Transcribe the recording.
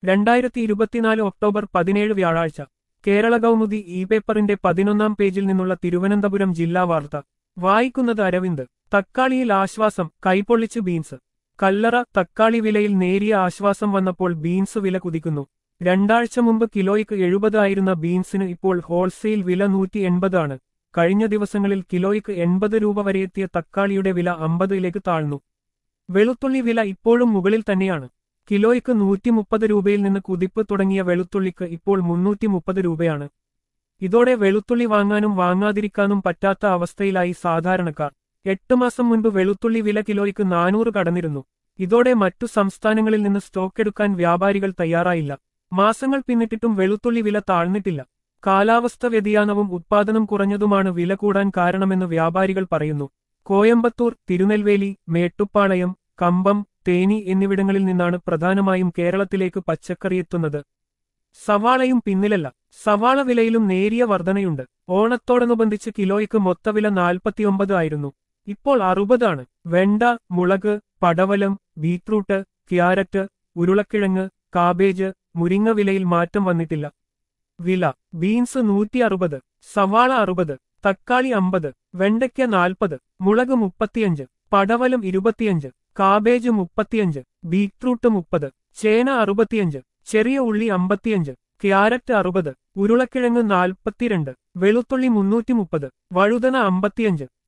രണ്ടായിരത്തി ഇരുപത്തിനാല് ഒക്ടോബർ പതിനേഴ് വ്യാഴാഴ്ച കേരള കൗമുദി ഇ പേപ്പറിന്റെ പതിനൊന്നാം പേജിൽ നിന്നുള്ള തിരുവനന്തപുരം ജില്ലാ വാർത്ത വായിക്കുന്നത് അരവിന്ദ് തക്കാളിയിൽ ആശ്വാസം കൈപ്പൊള്ളിച്ച് ബീൻസ് കല്ലറ തക്കാളി വിലയിൽ നേരിയ ആശ്വാസം വന്നപ്പോൾ ബീൻസ് വില കുതിക്കുന്നു രണ്ടാഴ്ച മുമ്പ് കിലോയ്ക്ക് എഴുപതായിരുന്ന ബീൻസിന് ഇപ്പോൾ ഹോൾസെയിൽ വില നൂറ്റി എൺപതാണ് കഴിഞ്ഞ ദിവസങ്ങളിൽ കിലോയ്ക്ക് എൺപത് രൂപ വരെ എത്തിയ തക്കാളിയുടെ വില അമ്പതിലേക്ക് താഴ്ന്നു വെളുത്തുള്ളി വില ഇപ്പോഴും മുകളിൽ തന്നെയാണ് കിലോയ്ക്ക് നൂറ്റി മുപ്പത് രൂപയിൽ നിന്ന് കുതിപ്പ് തുടങ്ങിയ വെളുത്തുള്ളിക്ക് ഇപ്പോൾ മുന്നൂറ്റി മുപ്പത് രൂപയാണ് ഇതോടെ വെളുത്തുള്ളി വാങ്ങാനും വാങ്ങാതിരിക്കാനും പറ്റാത്ത അവസ്ഥയിലായി സാധാരണക്കാർ എട്ട് മാസം മുൻപ് വെളുത്തുള്ളി വില കിലോയ്ക്ക് നാനൂറ് കടന്നിരുന്നു ഇതോടെ മറ്റു സംസ്ഥാനങ്ങളിൽ നിന്ന് സ്റ്റോക്ക് എടുക്കാൻ വ്യാപാരികൾ തയ്യാറായില്ല മാസങ്ങൾ പിന്നിട്ടിട്ടും വെളുത്തുള്ളി വില താഴ്ന്നിട്ടില്ല കാലാവസ്ഥ വ്യതിയാനവും ഉത്പാദനം കുറഞ്ഞതുമാണ് വില കൂടാൻ കാരണമെന്ന് വ്യാപാരികൾ പറയുന്നു കോയമ്പത്തൂർ തിരുനെൽവേലി മേട്ടുപ്പാളയം കമ്പം തേനി എന്നിവിടങ്ങളിൽ നിന്നാണ് പ്രധാനമായും കേരളത്തിലേക്ക് പച്ചക്കറി എത്തുന്നത് സവാളയും പിന്നിലല്ല സവാള വിലയിലും നേരിയ വർധനയുണ്ട് ഓണത്തോടനുബന്ധിച്ച് കിലോയ്ക്ക് മൊത്തവില നാൽപ്പത്തിയൊമ്പത് ആയിരുന്നു ഇപ്പോൾ അറുപതാണ് വെണ്ട മുളക് പടവലം ബീറ്റ്റൂട്ട് ക്യാരറ്റ് ഉരുളക്കിഴങ്ങ് കാബേജ് മുരിങ്ങ വിലയിൽ മാറ്റം വന്നിട്ടില്ല വില ബീൻസ് നൂറ്റി അറുപത് സവാള അറുപത് തക്കാളി അമ്പത് വെണ്ടയ്ക്ക നാൽപ്പത് മുളക് മുപ്പത്തിയഞ്ച് പടവലം ഇരുപത്തിയഞ്ച് കാബേജ് മുപ്പത്തിയഞ്ച് ബീറ്റ്റൂട്ട് മുപ്പത് ചേന അറുപത്തിയഞ്ച് ചെറിയ ഉള്ളി അമ്പത്തിയഞ്ച് ക്യാരറ്റ് അറുപത് ഉരുളക്കിഴങ്ങ് നാൽപ്പത്തിരണ്ട് വെളുത്തുള്ളി മുന്നൂറ്റി മുപ്പത് വഴുതന അമ്പത്തിയഞ്ച്